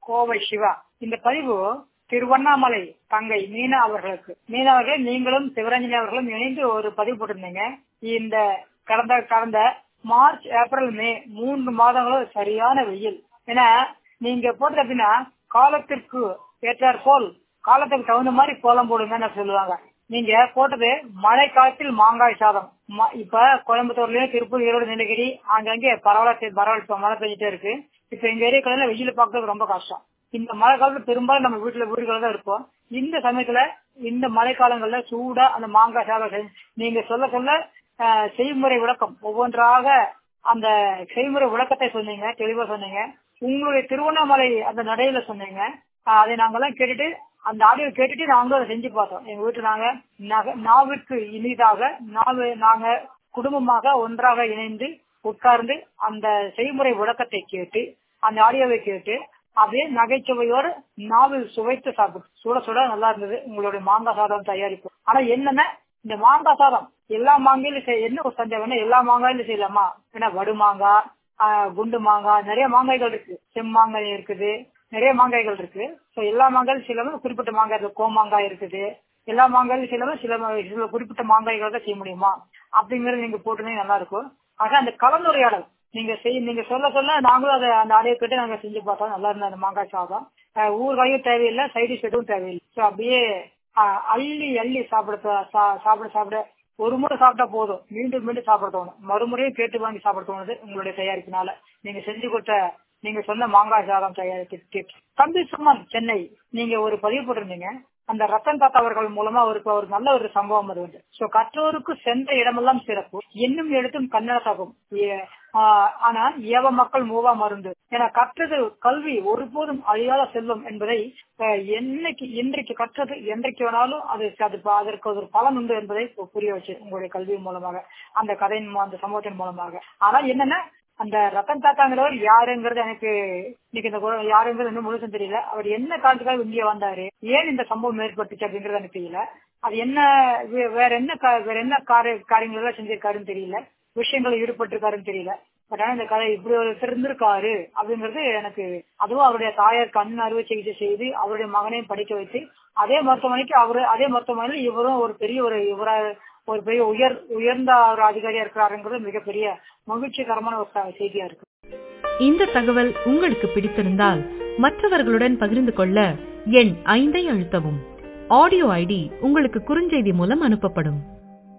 கோவை சிவா இந்த பதிவு திருவண்ணாமலை தங்கை மீனா அவர்களுக்கு மீனா அவர்கள் நீங்களும் சிவரஞ்சனி அவர்களும் இணைந்து ஒரு பதிவு போட்டிருந்தீங்க இந்த கடந்த கடந்த மார்ச் ஏப்ரல் மே மூன்று மாதங்களும் சரியான வெயில் ஏன்னா நீங்க போட்டது அப்படின்னா காலத்திற்கு ஏற்றாற் போல் காலத்துக்கு தகுந்த மாதிரி கோலம் போடுங்கன்னு சொல்லுவாங்க நீங்க போட்டது மழை காலத்தில் மாங்காய் சாதம் ம- இப்ப கோயம்புத்தூர்லயும் திருப்பூர் ஈரோடு நீலகிரி அங்கங்கே பரவாயில்ல பரவாயில்ல இப்ப மழை பெஞ்சிட்டே இருக்கு இப்ப எங்க ஏரியாக்கள்ல வெயில பாக்குறது ரொம்ப கஷ்டம் இந்த மழை காலத்துல பெரும்பாலும் நம்ம வீட்டுல வீடுகள் தான் இருப்போம் இந்த சமயத்துல இந்த மழை காலங்கள்ல சூடா அந்த மாங்காய் சாதம் செஞ்சு- நீங்க சொல்ல சொல்ல அஹ், செய்முறை விளக்கம் ஒவ்வொன்றாக அந்த செய்முறை விளக்கத்தை சொன்னீங்க தெளிவா சொன்னீங்க உங்களுடைய திருவண்ணாமலை அந்த நடையில சொன்னீங்க அஹ், அதை நாங்கெல்லாம் கேட்டுட்டு அந்த ஆடியோ கேட்டுட்டு நாங்களும் அதை செஞ்சு பார்த்தோம் எங்க வீட்டு நாங்க நக- நாவிற்கு இனிதாக நாவு நாங்க குடும்பமாக ஒன்றாக இணைந்து உட்கார்ந்து அந்த செய்முறை விளக்கத்தை கேட்டு அந்த ஆடியோவை கேட்டு அப்படியே நகைச்சுவையோடு நாவில் சுவைத்து சாப்பிட்டு சுட சுட நல்லா இருந்தது உங்களுடைய மாங்காய் சாதம் தயாரிப்பு ஆனா என்னன்னா இந்த மாங்காய் சாதம் எல்லா மாங்காயிலும் செய்- என்ன ஒரு சந்தேகம்னா எல்லா மாங்காயிலும் செய்யலாமா ஏன்னா வடு மாங்காய் ஆஹ், குண்டு மாங்காய் நிறைய மாங்காய்கள் இருக்கு செம்மாங்காய் இருக்குது நிறைய மாங்காய்கள் இருக்கு சோ எல்லா மாங்காயிலும் சில குறிப்பிட்ட மாங்காய் இருக்கு கோமாங்காய் இருக்குது எல்லா மாங்காயிலும் சில சில சில குறிப்பிட்ட மாங்காய்கள் தான் செய்ய முடியுமா அப்படிங்கறது நீங்க போட்டுனே நல்லா இருக்கும் ஆக அந்த கலந்துரையாடல் நீங்க செய் நீங்க சொல்ல சொல்ல நாங்களும் அதை அந்த ஆடியோ கேட்டு நாங்க செஞ்சு பார்த்தோம் நல்லா இருந்த அந்த மாங்காய் சாதம் அஹ் ஊறுகாயும் தேவையில்லை சைடிஷ் எதுவும் தேவையில்லை ஸோ அப்படியே அஹ், அள்ளி அள்ளி சாப்பிட தோ- சா- சாப்பிட சாப்பிட ஒரு முறை சாப்பிட்டா போதும் மீண்டும் மீண்டும் சாப்பிட தோணும் மறுமுறையும் கேட்டு வாங்கி சாப்பிட தோணுது உங்களுடைய தயாரிப்பினால நீங்க செஞ்சு கொடுத்த நீங்க சொன்ன மாங்காய் சாதம் தயாரிப்பு tips. தம்பி சுமன் சென்னை நீங்க ஒரு பதிவு போட்டிருந்தீங்க அந்த ரத்தன் தாத்தா அவர்கள் மூலமா அவருக்கு ஒரு நல்ல ஒரு சம்பவம் அது வந்து சோ கற்றோருக்கு சென்ற இடமெல்லாம் சிறப்பு என்னும் எழுத்தும் கன்னடத்தாகும் ஏ- ஆஹ் ஆனா ஏவ மக்கள் மூவா மருந்து என கற்றது கல்வி ஒருபோதும் அழியாத செல்வம் என்பதை அஹ், என்னைக்கு இன்றைக்கு கற்றது என்றைக்கு வேணாலும் அது அது ப- அதற்கு ஒரு பலன் உண்டு என்பதை பு- புரிய வச்சு உங்களுடைய கல்வி மூலமாக அந்த கதையின் மூ- அந்த சம்பவத்தின் மூலமாக ஆனா என்னன்னா அந்த ரத்தன் தாத்தாங்கிறவர் யாருங்கிறது எனக்கு இன்னைக்கு இந்த கு- யாருங்கிறது இன்னும் முழுசும் தெரியல அவர் என்ன காரணத்துக்காக இந்தியா வந்தாரு ஏன் இந்த சம்பவம் ஏற்பட்டுச்சு அப்படிங்கறது எனக்கு தெரியல அது என்ன வே- வேற என்ன கா- வேற என்ன காரிய காரியங்கள் எல்லாம் செஞ்சிருக்காருன்னு தெரியல விஷயங்கள் ஈடுபட்டிருக்காருன்னு தெரியல பட் ஆனா இந்த கதை இப்படி ஒரு இருந்திருக்காரு அப்படிங்கிறது எனக்கு அதுவும் அவருடைய தாயார் கண் அறுவை சிகிச்சை செய்து அவருடைய மகனையும் படிக்க வைத்து அதே மருத்துவமனைக்கு அவரு அதே மருத்துவமனையில் இவரும் ஒரு பெரிய ஒரு இவரா ஒரு பெரிய உயர் உயர்ந்த ஒரு அதிகாரியா இருக்கிறாருங்கிறது மிகப்பெரிய மகிழ்ச்சிகரமான ஒரு ச- செய்தியா இருக்கு இந்த தகவல் உங்களுக்கு பிடித்திருந்தால் மற்றவர்களுடன் பகிர்ந்து கொள்ள எண் ஐந்தை அழுத்தவும் ஆடியோ ஐடி உங்களுக்கு குறுஞ்செய்தி மூலம் அனுப்பப்படும்